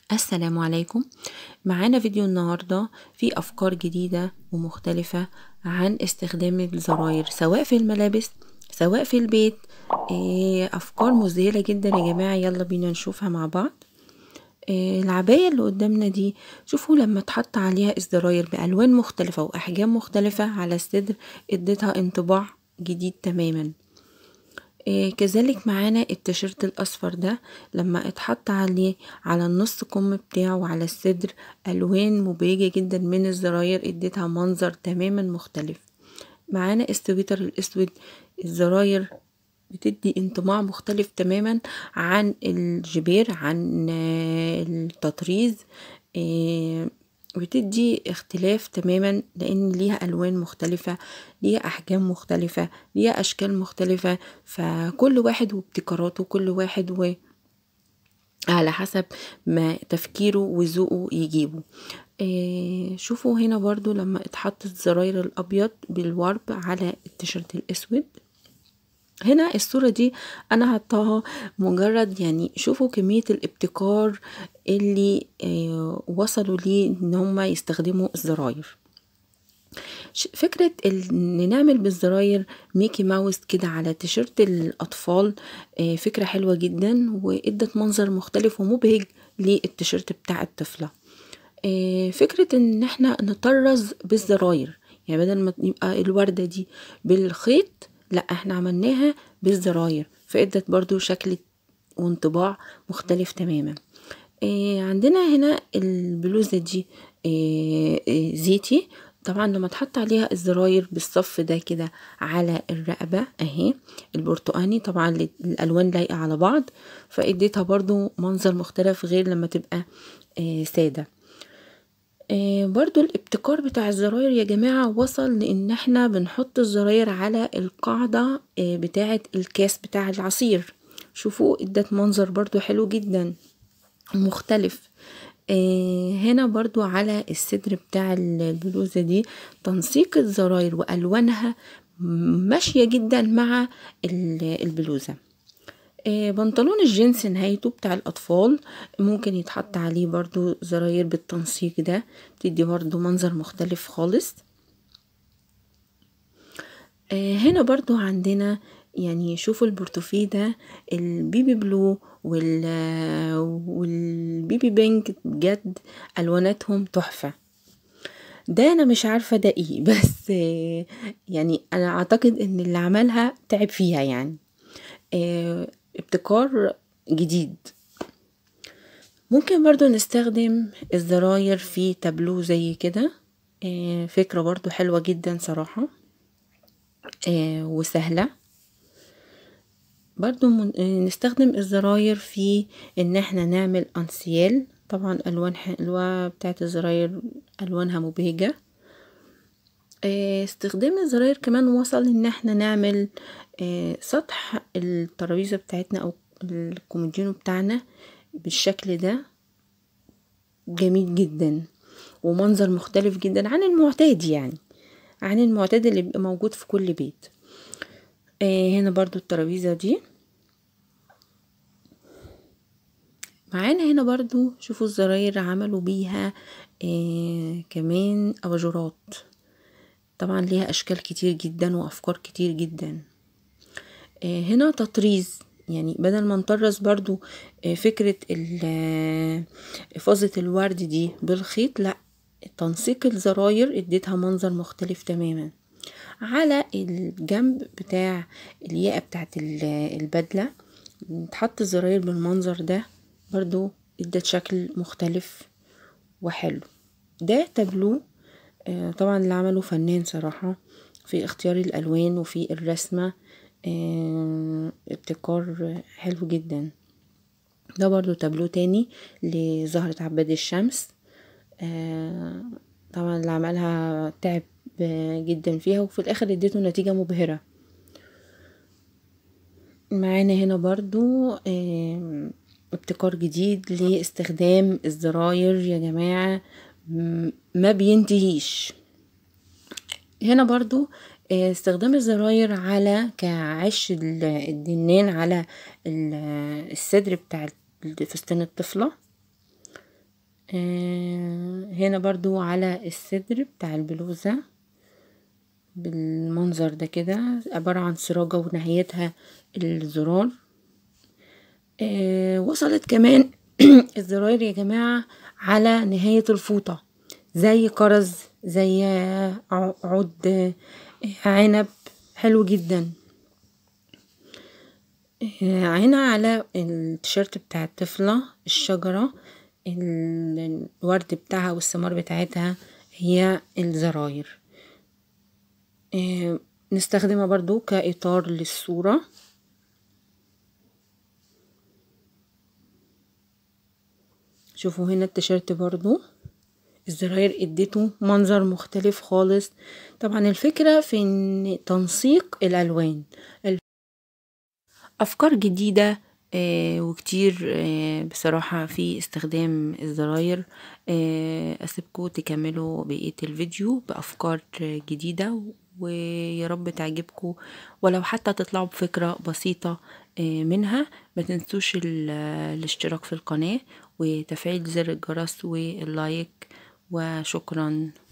السلام عليكم معانا فيديو النهاردة فيه أفكار جديدة ومختلفة عن استخدام الزراير سواء في الملابس سواء في البيت إيه، أفكار مذهلة جدا يا جماعة يلا بينا نشوفها مع بعض إيه، العباية اللي قدامنا دي شوفوا لما اتحط عليها الزراير بألوان مختلفة وأحجام مختلفة على الصدر اديتها انطباع جديد تماما إيه كذلك معانا التيشيرت الاصفر ده لما اتحط عليه على النص كم بتاعه وعلى الصدر الوان مبهجه جدا من الزراير اديتها منظر تماما مختلف معانا السويتر الاسود الزراير بتدي انطباع مختلف تماما عن الجبير عن التطريز إيه بتدي اختلاف تماما لان ليها الوان مختلفة ليها احجام مختلفة ليها اشكال مختلفة فكل واحد وابتكاراته كل واحد و على حسب ما تفكيره وذوقه يجيبه آه شوفوا هنا برضو لما اتحط الزراير الابيض بالورب على التيشيرت الاسود هنا الصورة دي أنا حطاها مجرد يعني شوفوا كمية الابتكار اللي آه وصلوا ليه إن هما يستخدموا الزراير فكرة إن نعمل بالزراير ميكي ماوس كده على تيشيرت الأطفال آه فكرة حلوة جدا وإدت منظر مختلف ومبهج للتيشيرت بتاع الطفلة آه فكرة إن احنا نطرز بالزراير يعني بدل ما يبقى الوردة دي بالخيط لا احنا عملناها بالزراير فادت برضو شكل وانطباع مختلف تماما إيه عندنا هنا البلوزة دي إيه إيه زيتي طبعا لما تحط عليها الزراير بالصف ده كده على الرقبة اهي البرتقاني طبعا الالوان لايقة على بعض فاديتها برضو منظر مختلف غير لما تبقى إيه سادة آه برضو الابتكار بتاع الزراير يا جماعة وصل لان احنا بنحط الزراير على القاعدة آه بتاعة الكاس بتاع العصير شوفوا ادت منظر برضو حلو جدا مختلف آه هنا برضو على الصدر بتاع البلوزة دي تنسيق الزراير والوانها ماشية جدا مع البلوزة آه بنطلون الجينز نهايته بتاع الأطفال ممكن يتحط عليه برضو زراير بالتنسيق ده بتدي برضو منظر مختلف خالص آه هنا برضو عندنا يعني شوفوا البرتوفيه ده البيبي بلو وال والبيبي بينك بجد ألواناتهم تحفة ده انا مش عارفه ده ايه بس آه يعني انا اعتقد ان اللي عملها تعب فيها يعني آه ابتكار جديد ممكن برضو نستخدم الزراير في تابلو زي كده آه فكرة برضو حلوة جدا صراحة آه وسهلة برضو نستخدم الزراير في ان احنا نعمل انسيال طبعا الوان حلوة بتاعت الزراير الوانها مبهجة استخدام الزراير كمان وصل ان احنا نعمل سطح الترابيزة بتاعتنا او الكومودينو بتاعنا بالشكل ده جميل جدا ومنظر مختلف جدا عن المعتاد يعني عن المعتاد اللي بيبقى موجود في كل بيت هنا برضو الترابيزة دي معانا هنا برضو شوفوا الزراير عملوا بيها آه كمان اباجورات طبعا ليها اشكال كتير جدا وافكار كتير جدا آه هنا تطريز يعني بدل ما نطرز برضو آه فكرة افاظة الورد دي بالخيط لا تنسيق الزراير اديتها منظر مختلف تماما على الجنب بتاع الياقة بتاعت البدلة تحط الزراير بالمنظر ده برضو ادت شكل مختلف وحلو ده تابلو آه طبعا اللي عمله فنان صراحة في اختيار الالوان وفي الرسمة آه ابتكار حلو جدا ده برضو تابلو تاني لزهرة عباد الشمس آه طبعا اللي عملها تعب جدا فيها وفي الاخر اديته نتيجة مبهرة معانا هنا برضو ابتكار جديد لاستخدام الزراير يا جماعة ما بينتهيش هنا برضو استخدام الزراير على كعش الدنان على الصدر بتاع فستان الطفلة آه هنا برضو على الصدر بتاع البلوزة بالمنظر ده كده عبارة عن سراجة ونهايتها الزرار آه وصلت كمان الزراير يا جماعة على نهاية الفوطة زي كرز زي عود عنب حلو جدا هنا على التيشيرت بتاع الطفلة الشجرة الورد بتاعها والثمار بتاعتها هي الزراير نستخدمها برضو كإطار للصورة شوفوا هنا التيشيرت برضو الزراير اديته منظر مختلف خالص طبعا الفكرة في ان تنسيق الالوان افكار جديدة آه وكتير آه بصراحة في استخدام الزراير آه اسيبكم تكملوا بقية الفيديو بافكار جديدة ويا رب تعجبكم ولو حتى تطلعوا بفكرة بسيطة منها ما تنسوش الاشتراك في القناة وتفعيل زر الجرس واللايك وشكرا